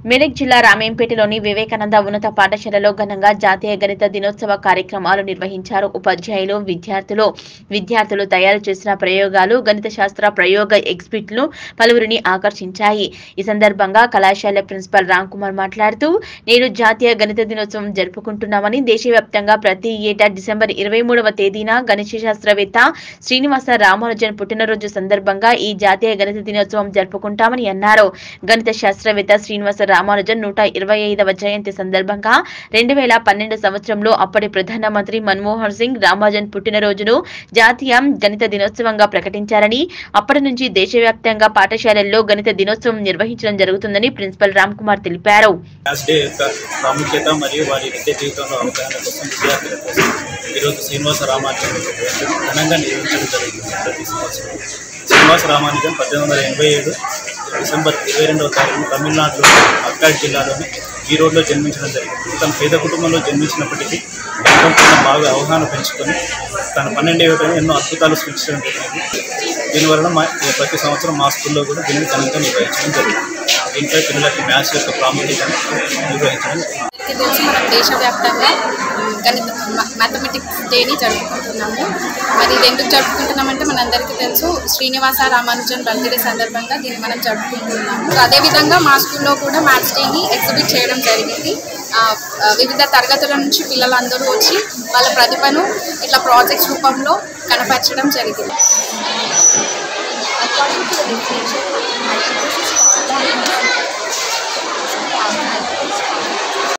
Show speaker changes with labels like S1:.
S1: మెదక్ జిల్లా రామేంపేటలోని వివేకానంద ఉన్నత పాఠశాలలో ఘనంగా జాతీయ గణిత దినోత్సవ కార్యక్రమాలు నిర్వహించారు ఉపాధ్యాయులు విద్యార్థులు విద్యార్థులు తయారు చేసిన ప్రయోగాలు గణిత శాస్త్ర ప్రయోగ ఎగ్జిబిట్లు పలువురిని ఆకర్షించాయి ఈ సందర్భంగా కళాశాల ప్రిన్సిపల్ రామ్ కుమార్ మాట్లాడుతూ నేడు జాతీయ గణిత దినోత్సవం జరుపుకుంటున్నామని దేశవ్యాప్తంగా ప్రతి ఏటా డిసెంబర్ ఇరవై మూడవ తేదీన గణిత శాస్త్రవేత్త శ్రీనివాస రామానుజన్ పుట్టినరోజు సందర్భంగా ఈ జాతీయ గణిత దినోత్సవం జరుపుకుంటామని అన్నారు గణిత శాస్త్రవేత్త శ్రీనివాస రామానుజన్ నూట ఇరవై ఐదవ జయంతి సందర్భంగా రెండు వేల పన్నెండు సంవత్సరంలో అప్పటి ప్రధానమంత్రి మన్మోహన్ సింగ్ రామానుజన్ పుట్టినరోజును జాతీయ గణిత దినోత్సవంగా ప్రకటించారని అప్పటి నుంచి దేశవ్యాప్తంగా పాఠశాలల్లో గణిత దినోత్సవం నిర్వహించడం జరుగుతుందని ప్రిన్సిపల్ రామ్ కుమార్ తెలిపారు
S2: మ్యాథ్స్ డే యొక్క ప్రాముఖ్యత మరియు వారి విద్య జీవితంలో అవగాహన కోసం విద్యార్థుల కోసం ఈరోజు శ్రీనివాస రామానుజన్ ఘనంగా నిర్వహించడం జరుగుతుంది ప్రతి సంవత్సరం శ్రీనివాస రామానుజన్ పద్దెనిమిది వందల ఎనభై ఏడు డిసెంబర్ ఇరవై రెండవ తారీఖున తమిళనాడులోని అక్కాడ్ జిల్లాలోని ఈ రోడ్లో జన్మించడం జరిగింది తన పేద కుటుంబంలో జన్మించినప్పటికీ గణితం పైన బాగా అవగాహన పెంచుకొని తన పన్నెండవ ఏటనే ఎన్నో అద్భుతాలు సృష్టించడం జరిగింది దీనివలన మా ప్రతి సంవత్సరం మా స్కూల్లో కూడా దీనిని ఘనంగా నిర్వహించడం జరుగుతుంది దీంట్లో పిల్లలకి మ్యాథ్స్ యొక్క ప్రాముఖ్యతను నిర్వహించడం జరుగుతుంది.
S3: అందరికీ తెలుసు మనం దేశవ్యాప్తంగా మ్, గణిత మ్యాథమెటిక్స్ డేని జరుపుకుంటున్నాము మరి ఇది ఎందుకు జరుపుకుంటున్నామంటే మనందరికీ తెలుసు శ్రీనివాస రామానుజన్ బర్త్డే సందర్భంగా దీన్ని మనం జరుపుకుంటున్నాము సో అదేవిధంగా మా స్కూల్లో కూడా మ్యాథ్స్ డేని ఎగ్జిబిట్ చేయడం జరిగింది ఆ, ఆ, వివిధ తరగతుల నుంచి పిల్లలందరూ వచ్చి వాళ్ళ ప్రతిభను ఇట్లా ప్రాజెక్ట్స్ రూపంలో కనపరచడం జరిగింది
S4: According to the definition, mathematics is